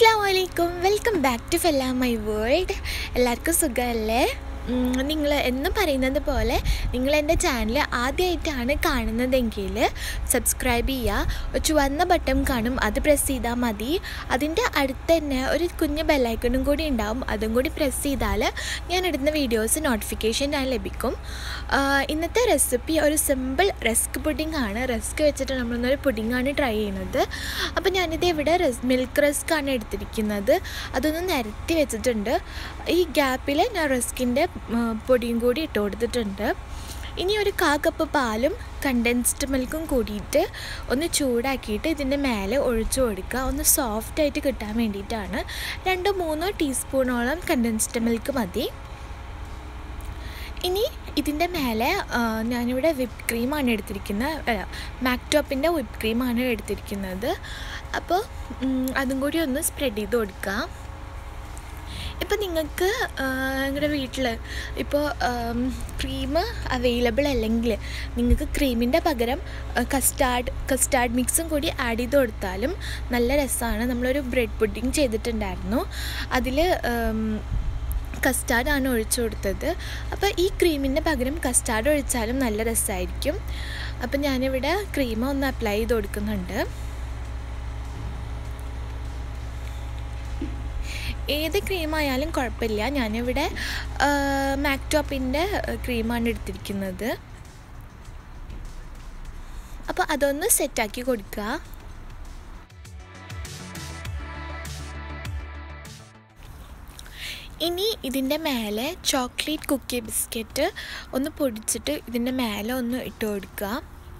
അസ്സാം വലൈക്കും welcome back to fella my world എല്ലാവർക്കും സുഖമല്ലേ നിങ്ങൾ എന്നും പറയുന്നത് പോലെ നിങ്ങൾ എൻ്റെ ചാനൽ ആദ്യമായിട്ടാണ് കാണുന്നതെങ്കിൽ സബ്സ്ക്രൈബ് ചെയ്യുക ചുവന്ന ബട്ടൺ കാണും അത് പ്രസ് ചെയ്താൽ മതി അതിൻ്റെ അടുത്ത് തന്നെ ഒരു കുഞ്ഞ് ബെല്ലൈക്കണും കൂടി ഉണ്ടാവും അതും കൂടി പ്രസ് ചെയ്താൽ ഞാൻ ഇടുന്ന വീഡിയോസ് നോട്ടിഫിക്കേഷൻ ഞാൻ ലഭിക്കും ആഹ് ഇന്നത്തെ റെസിപ്പി ഒരു സിമ്പിൾ റസ്ക് പുഡിംഗ് ആണ് റസ്ക് വെച്ചിട്ട് നമ്മളൊന്നൊരു പുഡിംഗ് ആണ് ട്രൈ ചെയ്യുന്നത് അപ്പോൾ ഞാനിത് ഇവിടെ റസ് മിൽക്ക് റസ്ക് ആണ് എടുത്തിരിക്കുന്നത് അതൊന്ന് നിരത്തി വെച്ചിട്ടുണ്ട് ഈ ഗ്യാപ്പിൽ ഞാൻ റസ്കിൻ്റെ പൊടിയും കൂടി ഇട്ട് കൊടുത്തിട്ടുണ്ട് ഇനി ഒരു കാ കപ്പ് പാലും കണ്ടൻസ്ഡ് മിൽക്കും കൂടിയിട്ട് ഒന്ന് ചൂടാക്കിയിട്ട് ഇതിൻ്റെ മേലെ ഒഴിച്ചു കൊടുക്കുക ഒന്ന് സോഫ്റ്റായിട്ട് കിട്ടാൻ വേണ്ടിയിട്ടാണ് രണ്ടോ മൂന്നോ ടീസ്പൂണോളം കണ്ടൻസ്ഡ് മിൽക്ക് മതി ഇനി ഇതിൻ്റെ മേലെ ആ, ഞാനിവിടെ വിപ്പ് ക്രീമാണ് എടുത്തിരിക്കുന്നത് അല്ല മാക്ടോപ്പിൻ്റെ വിപ്പ് ക്രീമാണ് എടുത്തിരിക്കുന്നത് അപ്പോൾ ഉം, അതും കൂടി ഒന്ന് സ്പ്രെഡ് ചെയ്ത് കൊടുക്കുക ഇപ്പോൾ നിങ്ങൾക്ക് നിങ്ങളുടെ വീട്ടിൽ ഇപ്പോൾ ക്രീം അവൈലബിൾ അല്ലെങ്കിൽ നിങ്ങൾക്ക് ക്രീമിൻ്റെ പകരം കസ്റ്റാർഡ് കസ്റ്റാർഡ് മിക്സും കൂടി ആഡ് ചെയ്ത് കൊടുത്താലും നല്ല രസമാണ് നമ്മളൊരു ബ്രെഡ് പുഡിങ് ചെയ്തിട്ടുണ്ടായിരുന്നു അതിൽ കസ്റ്റാർഡാണ് ഒഴിച്ചു കൊടുത്തത് അപ്പോൾ ഈ ക്രീമിൻ്റെ പകരം കസ്റ്റാർഡ് ഒഴിച്ചാലും നല്ല രസമായിരിക്കും അപ്പോൾ ഞാനിവിടെ ക്രീം ഒന്ന് അപ്ലൈ ചെയ്ത് കൊടുക്കുന്നുണ്ട് ഏത് ക്രീമായാലും കുഴപ്പമില്ല ഞാനിവിടെ മാക്ടോപ്പിൻ്റെ ക്രീമാണ് എടുത്തിരിക്കുന്നത് അപ്പോൾ അതൊന്ന് സെറ്റാക്കി കൊടുക്കുക ഇനി ഇതിൻ്റെ മേലെ ചോക്ലേറ്റ് കുക്കി ബിസ്ക്കറ്റ് ഒന്ന് പൊടിച്ചിട്ട് ഇതിൻ്റെ മേലെ ഒന്ന് ഇട്ട് കൊടുക്കുക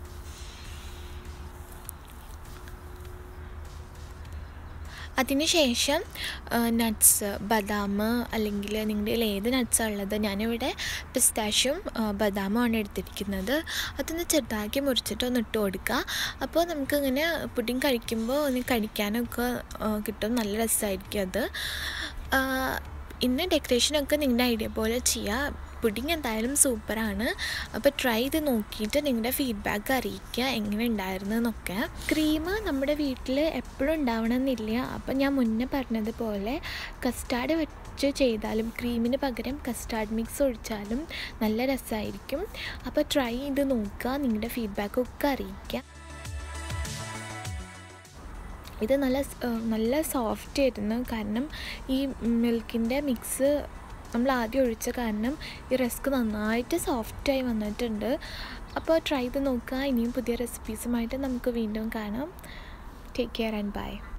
അതിനുശേഷം നട്ട്സ് ബദാം അല്ലെങ്കിൽ നിങ്ങളുടെ കയ്യിൽ ഏത് നട്ട്സാണ് ഉള്ളത് ഞാനിവിടെ പിസ്താഷ്യം ബദാമുമാണ് എടുത്തിരിക്കുന്നത് അതൊന്ന് ചെറുതാക്കി മുറിച്ചിട്ട് ഒന്ന് ഇട്ട് കൊടുക്കുക അപ്പോൾ നമുക്കിങ്ങനെ പുഡിങ് കഴിക്കുമ്പോൾ ഒന്ന് കഴിക്കാനൊക്കെ ആ, കിട്ടും നല്ല രസമായിരിക്കും അത് ആ, ഇന്ന് ഡെക്കറേഷനൊക്കെ നിങ്ങളുടെ ഐഡിയ പോലെ ചെയ്യുക പുഡിങ് എന്തായാലും സൂപ്പറാണ് അപ്പോൾ ട്രൈ ചെയ്ത് നോക്കിയിട്ട് നിങ്ങളുടെ ഫീഡ്ബാക്ക് അറിയിക്കുക എങ്ങനെ ഉണ്ടായിരുന്നു എന്നൊക്കെ ക്രീം നമ്മുടെ വീട്ടിൽ എപ്പോഴും ഉണ്ടാവണമെന്നില്ല അപ്പോൾ ഞാൻ മുന്നേ പറഞ്ഞതുപോലെ കസ്റ്റാർഡ് വെച്ച് ചെയ്താലും ക്രീമിന് പകരം കസ്റ്റാർഡ് മിക്സ് ഒഴിച്ചാലും നല്ല രസമായിരിക്കും അപ്പോൾ ട്രൈ ചെയ്ത് നോക്കുക നിങ്ങളുടെ ഫീഡ്ബാക്കൊക്കെ അറിയിക്കുക ഇത് നല്ല സ്- ഏഹ് നല്ല സോഫ്റ്റ് ആയിരുന്നു കാരണം ഈ മിൽക്കിൻ്റെ മിക്സ് നമ്മൾ ആദ്യം ഒഴിച്ച കാരണം ഈ റസ്ക് നന്നായിട്ട് സോഫ്റ്റായി വന്നിട്ടുണ്ട് അപ്പോൾ ട്രൈ ചെയ്ത് നോക്കുക ഇനിയും പുതിയ റെസിപ്പീസുമായിട്ട് നമുക്ക് വീണ്ടും കാണാം ടേക്ക് കെയർ ആൻഡ് ബൈ